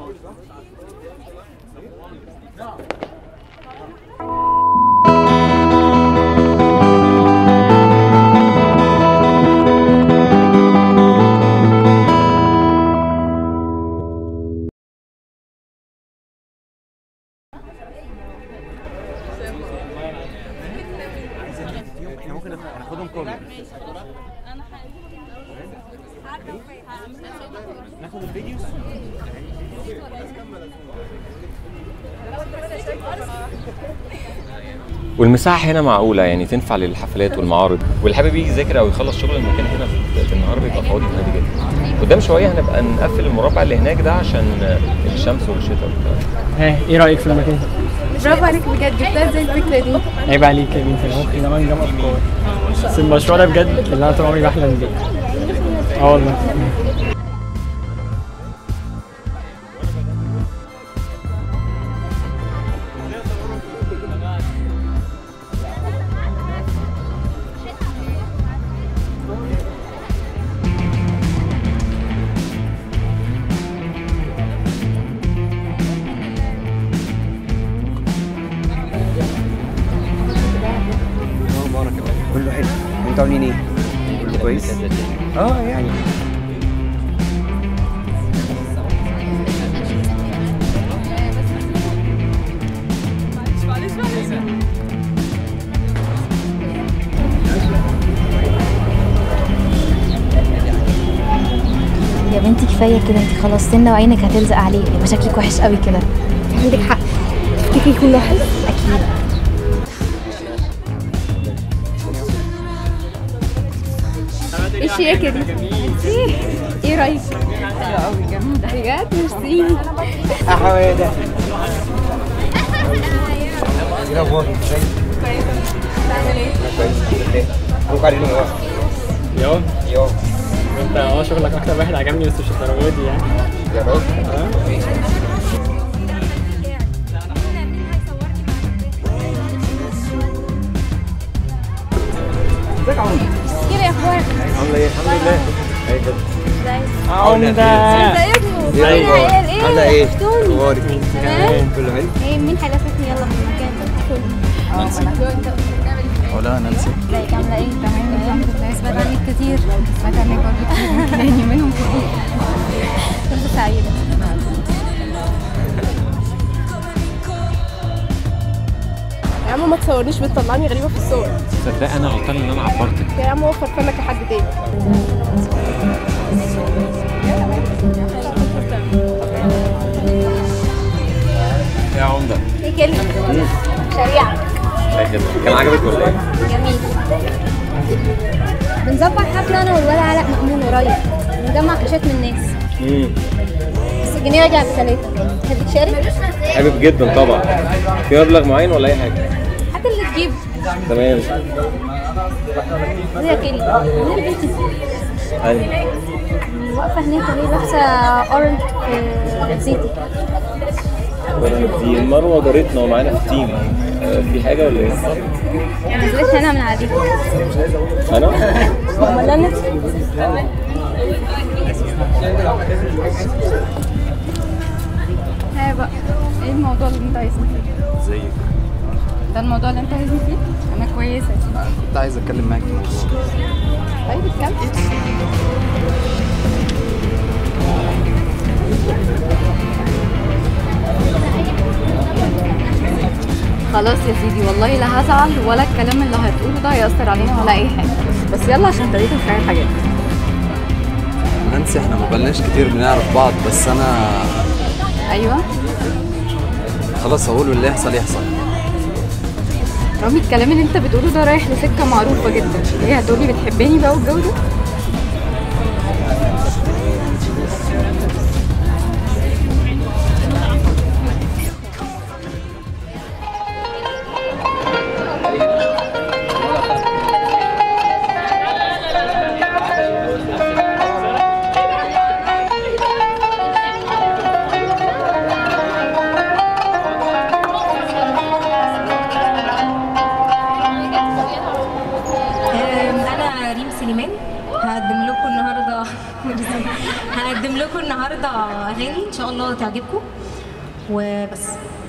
احنا ممكن ناخدهم كله ناخد الفيديوز والمساحة هنا معقولة يعني تنفع للحفلات والمعارض واللي حابب يجي يذاكر أو يخلص شغل المكان هنا في في النهار بيبقى فاضي هادي جدا قدام شوية هنبقى نقفل المربع اللي هناك ده عشان الشمس والشتاء والكلام ها ايه رايك في المكان برافو عليك بجد جبتها ازاي الفكره دي عيب عليك يا بنتي انا ممكن كمان جام افكار بس المشروع ده بجد اللي انا طول عمري بحلم بيه اه والله كله حلو انتوا عاملين ايه؟ كله كويس؟ اه يعني يا بنتي كفايه كده انت خلاص سنه وعينك هتلزق عليه يبقى شكلك وحش قوي كده عندك حق تفتكري يكون له حل اكيد ايه الشياكه دي ميرسي. ايه رايك بجد ميرسي حماده ايه الاخبار؟ كويس كويس مبروك علينا يا يو يو انت اه شغلك اكتر واحد عجبني بس مش الدرجه دي يعني يا راجل ازيك يا عمرو؟ كده يا اخوان عامله ايه؟ الحمد لله ايه كده عمدة ازيكم ايه ايه الاخبار؟ العيال عامله ايه ايه؟ وحشتوني. اخبارك؟ تمام كله حلو؟ ايه مين هيلفتني يلا في المكان نانسي ولا نانسي ازيك عامله ايه تمام سمعت عنك كتير سمعت عنك برضه كتير يعني منهم كتير كنت سعيده يا عم ما تصورنيش بتطلعني غريبه في الصور صدق أنا غلطان إن أنا عبرتك يا عم وفر فنك لحد تاني يا عمدة ايه كلمه سريعه كان عجبك ولا إيه؟ جميل بنظبط حفله انا والولد علاء مأمون قريب بنجمع كاشات من الناس بس الجنيه رجع بثلاثه تحب تشارك؟ حابب جدا طبعا في مبلغ معين ولا أي حاجة؟ حتى اللي تجيب تمام زي كده من البنت دي أيوة واقفه هناك وهي لابسه اورنج في زيتي دي مروة جارتنا ومعانا في التيم آه، في حاجة ولا إيه؟ نزلت هنا من عادي أنا؟ امال انا ها بقى ايه الموضوع اللي انت عايزني فيه؟ ازيك؟ ده الموضوع اللي انت عايزني فيه؟ انا كويسه كنت عايز اتكلم معاك في الموضوع طيب اتكلم خلاص يا سيدي والله لا هزعل ولا الكلام اللي هتقوله ده هيأثر علينا ولا أي حاجة بس يلا عشان ابتديت في حاجات نانسي احنا ما بقالناش كتير بنعرف بعض بس انا أيوه خلاص اقول واللي يحصل يحصل رامي الكلام اللي انت بتقوله ده رايح لسكة معروفة جدا ايه هتقولي بتحبني بقى والجو ده؟ أنا ريم سليمان النهارده اغاني ان شاء الله تعجبكم وبس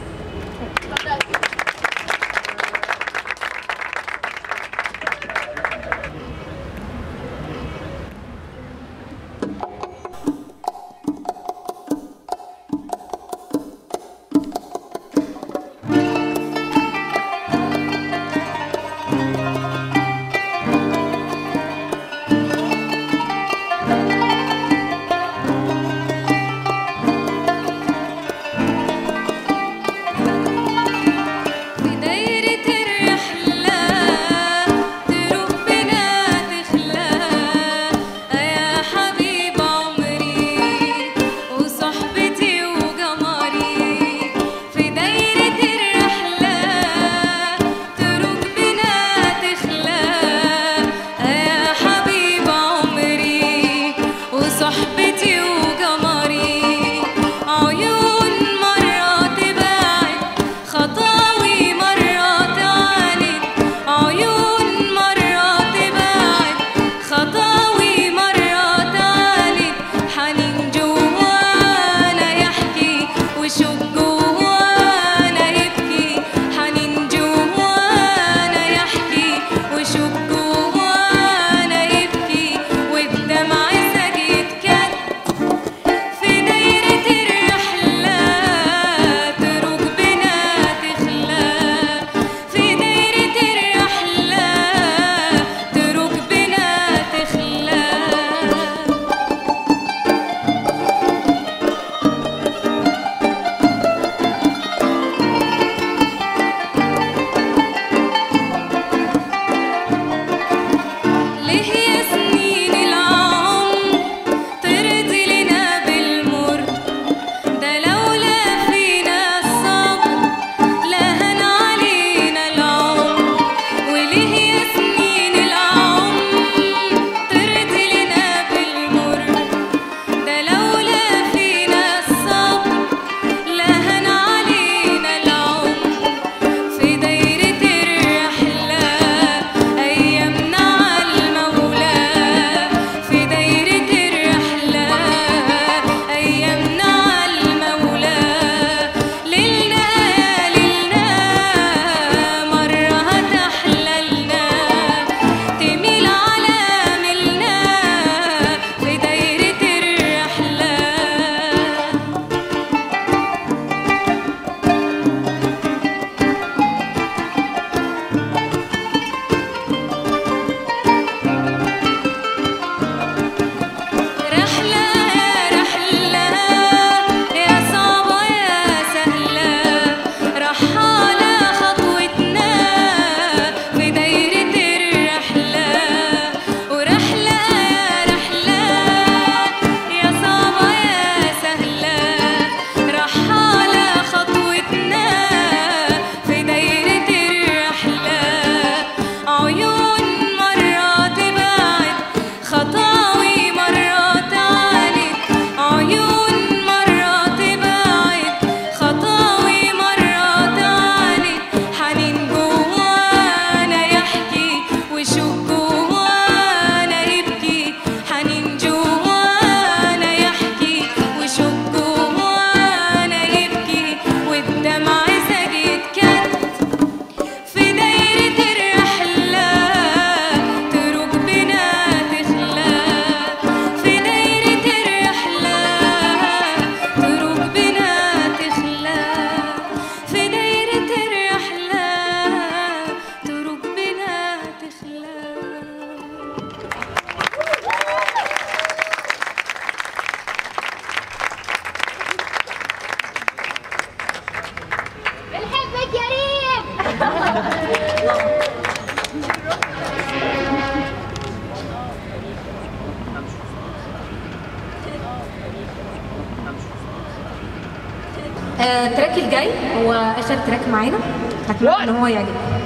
آه، التراك الجاي هو اخر تراك معانا اتمنى ان هو يعجبكم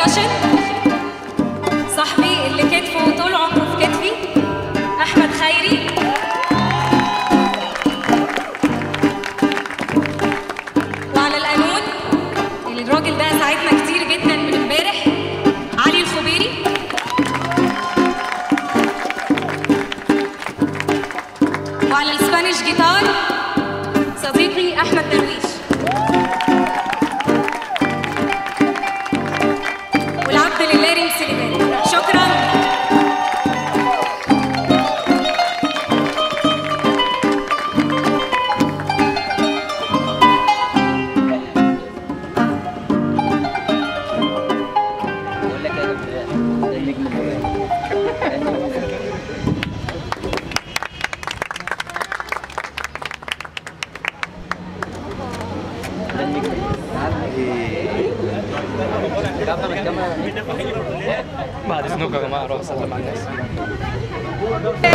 بيركشن صاحبي اللي كتفه طول عمره في كتفي احمد خيري وعلى القانون اللي الراجل ده ساعدنا كتير جدا من امبارح علي الخبيري وعلى الاسبانيش جيتار صديقي احمد درويش والعبد لله ريم سليمان شكرا بقول لك يا ده النجم المهم بعد اذنكم يا جماعه اروح اسلم على الناس